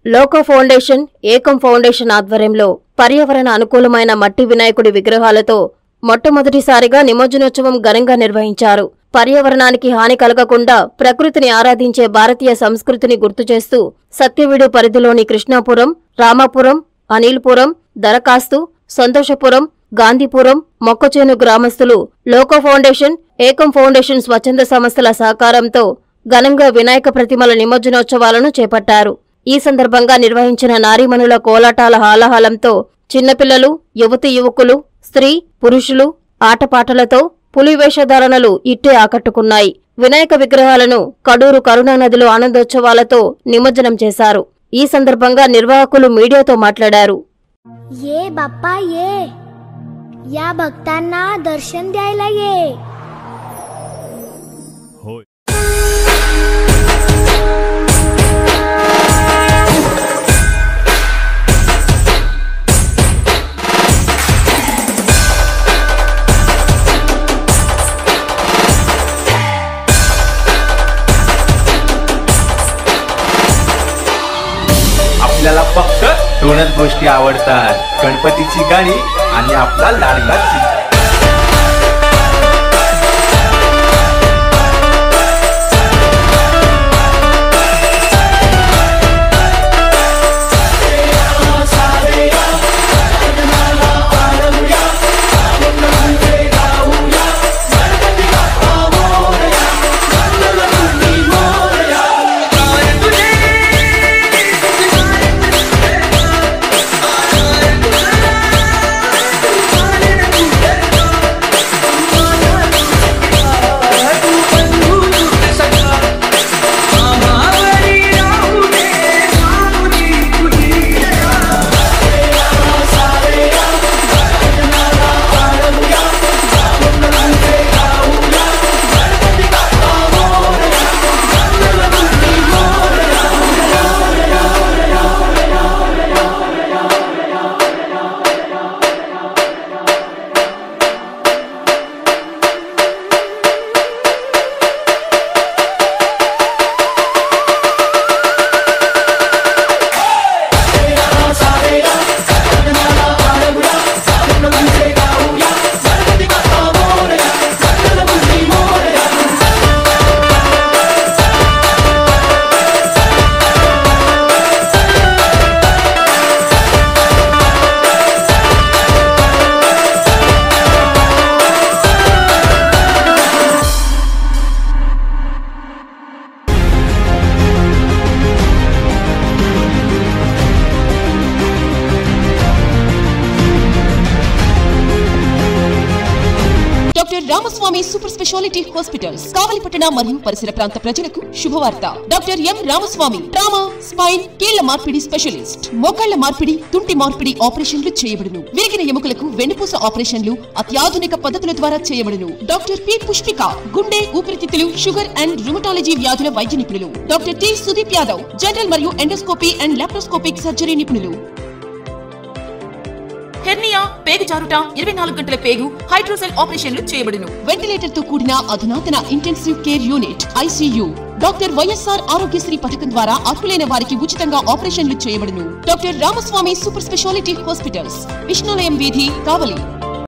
Loco foundation ఏకం foundation ఆధ్వర్యంలో పర్యావరణ అనుకూలమైన మట్టి వినాయకుడి విగ్రహాలతో మొట్టమొదటిసారిగా నిమజ్జనోత్సవం ఘనంగా నిర్వహించారు పర్యావరణానికి హాని కలగకుండా ప్రకృతిని ఆరాధించే భారతీయ సంస్కృతిని గుర్తు చేస్తూ సత్యవీడు పరిధిలోని కృష్ణాపురం రామాపురం అనిల్పురం దరఖాస్తు సంతోషపురం గాంధీపురం మొక్కచేను గ్రామస్తులు లోకో ఫౌండేషన్ ఏకం ఫౌండేషన్ స్వచ్ఛంద సంస్థల సహకారంతో ఘనంగా వినాయక ప్రతిమల నిమజ్జనోత్సవాలను చేపట్టారు ఈ సందర్భంగా నిర్వహించిన నారీమణుల కోలాటాల హాలాహలంతో చిన్నపిల్లలు యువతి యువకులు స్త్రీ పురుషులు ఆటపాటలతో పులి వేషధారణలు ఇట్టే ఆకట్టుకున్నాయి వినాయక విగ్రహాలను కడూరు కరుణానదిలో ఆనందోత్సవాలతో నిమజ్జనం చేశారు ఈ సందర్భంగా నిర్వాహకులు మీడియాతో మాట్లాడారు ये बाप्पा ये या भक्तांना दर्शन द्यायला ये होय आपल्याला फक्त दोनच गोष्टी आवडतात गणपतीची गाणी आणि आपला लाडका चिमणा. Doctor Ramaswamy super speciality hospitals కావలిపట్టణ మరియు పరిసర ప్రాంత ప్రజలకు శుభవార్త doctor M Ramaswamy trauma spine కీళ్ల మార్పిడి స్పెషలిస్ట్ మోకాళ్ల మార్పిడి తుంటి మార్పిడి ఆపరేషన్లు చేయబడును విరిగిన ఎముకలకు వెన్నుపూస ఆపరేషన్లు అత్యాధునిక పద్ధతుల ద్వారా చేయబడును డాక్టర్ పి పుష్పిక గుండె ఊపిరితిత్తులు షుగర్ అండ్ రుమటాలజీ వ్యాధుల వైద్య నిపుణులు doctor T Sudeep Yadav general మరియు ఎండోస్కోపీ అండ్ లాప్రోస్కోపిక్ సర్జరీ నిపుణులు హెర్నియా పేగు జారుట ఇరవై నాలుగు గంటల పేగు హైడ్రోసెల్ ఆపరేషన్లు చేయబడును వెంటిలేటర్ తో కూడిన అధునాతన intensive care unit ICU doctor YSR Aarogyasri పథకం ద్వారా అర్హులైన వారికి ఉచితంగా ఆపరేషన్లు చేయబడును doctor Ramaswamy super speciality hospitals విష్ణులయం వీధి కావలి